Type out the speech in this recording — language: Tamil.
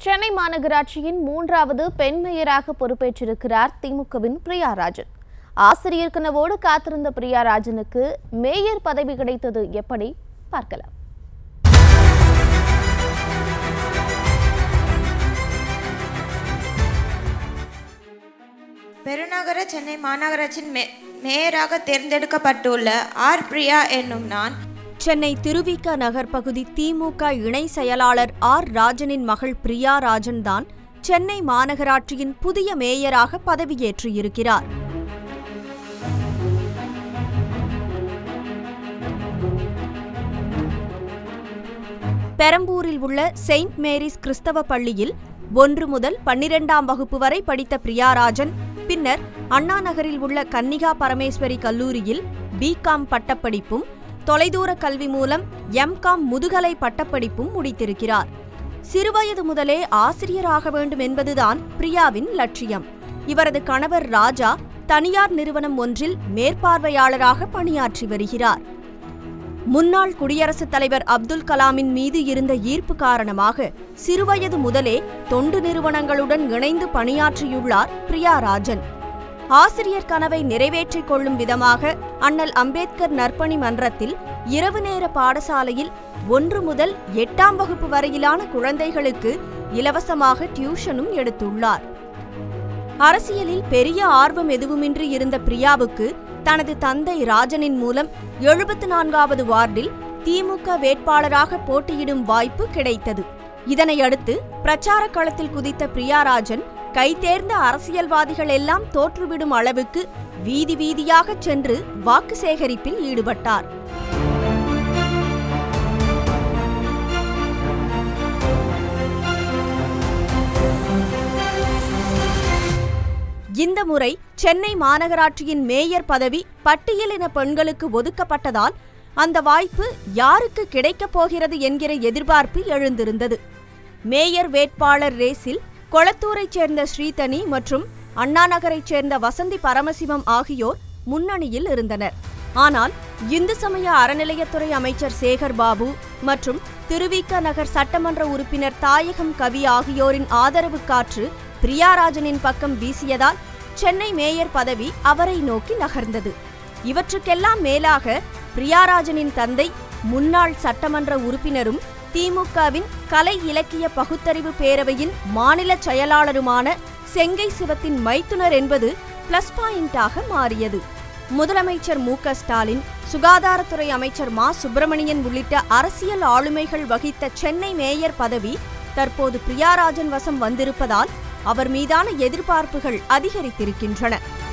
சென்னை மாநகராட்சியின் மூன்றாவது பெண் மேயராக பொறுப்பேற்றிருக்கிறார் திமுகவின் பிரியா ராஜன் ஆசிரியர் கனவோடு காத்திருந்த பிரியா ராஜனுக்கு மேயர் பதவி கிடைத்தது எப்படி பார்க்கலாம் பெருநகர சென்னை மாநகராட்சியின் மே மேயராக தேர்ந்தெடுக்கப்பட்டுள்ள ஆர் பிரியா என்னும் நான் சென்னை திருவிக நகர் பகுதி திமுக இணை செயலாளர் ஆர் ராஜனின் மகள் பிரியா ராஜன் தான் சென்னை மாநகராட்சியின் புதிய மேயராக பதவியேற்று இருக்கிறார் பெரம்பூரில் உள்ள செயின்ட் மேரிஸ் கிறிஸ்தவ பள்ளியில் ஒன்று முதல் பன்னிரெண்டாம் வகுப்பு வரை படித்த பிரியாராஜன் பின்னர் அண்ணா நகரில் உள்ள கன்னிகா பரமேஸ்வரி கல்லூரியில் பிகாம் பட்டப்படிப்பும் தொலைதூர கல்வி மூலம் எம்காம் முதுகலை பட்டப்படிப்பும் முடித்திருக்கிறார் சிறுவயது முதலே ஆசிரியராக வேண்டும் என்பதுதான் பிரியாவின் லட்சியம் இவரது கணவர் ராஜா தனியார் நிறுவனம் ஒன்றில் மேற்பார்வையாளராக பணியாற்றி வருகிறார் முன்னாள் குடியரசுத் தலைவர் அப்துல் கலாமின் மீது இருந்த ஈர்ப்பு காரணமாக சிறுவயது முதலே தொண்டு நிறுவனங்களுடன் இணைந்து பணியாற்றியுள்ளார் பிரியா ராஜன் ஆசிரியர் கனவை நிறைவேற்றிக் கொள்ளும் விதமாக அண்ணல் அம்பேத்கர் நற்பணி மன்றத்தில் இரவு நேர பாடசாலையில் ஒன்று முதல் எட்டாம் வகுப்பு வரையிலான குழந்தைகளுக்கு இலவசமாக டியூஷனும் எடுத்துள்ளார் அரசியலில் பெரிய ஆர்வம் எதுவுமின்றி இருந்த பிரியாவுக்கு தனது தந்தை ராஜனின் மூலம் எழுபத்து நான்காவது வார்டில் திமுக வேட்பாளராக போட்டியிடும் வாய்ப்பு கிடைத்தது இதனையடுத்து பிரச்சார களத்தில் குதித்த பிரியாராஜன் கைதேர்ந்த அரசியல்வாதிகள் எல்லாம் தோற்றுவிடும் அளவுக்கு வீதி வீதியாகச் சென்று வாக்கு சேகரிப்பில் ஈடுபட்டார் இந்த முறை சென்னை மாநகராட்சியின் மேயர் பதவி பட்டியலின பெண்களுக்கு ஒதுக்கப்பட்டதால் அந்த வாய்ப்பு யாருக்கு கிடைக்கப் போகிறது என்கிற எதிர்பார்ப்பு எழுந்திருந்தது மேயர் வேட்பாளர் ரேஸில் கொளத்தூரைச் சேர்ந்த ஸ்ரீதனி மற்றும் அண்ணா நகரைச் சேர்ந்த வசந்தி பரமசிவம் ஆகியோர் முன்னணியில் இருந்தனர் ஆனால் இந்து சமய அறநிலையத்துறை அமைச்சர் சேகர் பாபு மற்றும் திருவிக நகர் சட்டமன்ற உறுப்பினர் தாயகம் கவி ஆகியோரின் ஆதரவு காற்று பிரியாராஜனின் பக்கம் வீசியதால் சென்னை மேயர் பதவி அவரை நோக்கி நகர்ந்தது இவற்றுக்கெல்லாம் மேலாக பிரியாராஜனின் தந்தை முன்னாள் சட்டமன்ற உறுப்பினரும் திமுகவின் கலை இலக்கிய பகுத்தறிவு பேரவையின் மாநில செயலாளருமான செங்கை சிவத்தின் மைத்துனர் என்பது பிளஸ் பாயிண்டாக மாறியது முதலமைச்சர் மு க ஸ்டாலின் சுகாதாரத்துறை அமைச்சர் மா சுப்பிரமணியன் உள்ளிட்ட அரசியல் ஆளுமைகள் வகித்த சென்னை மேயர் பதவி தற்போது பிரியாராஜன் வசம் வந்திருப்பதால் அவர் மீதான எதிர்பார்ப்புகள் அதிகரித்திருக்கின்றன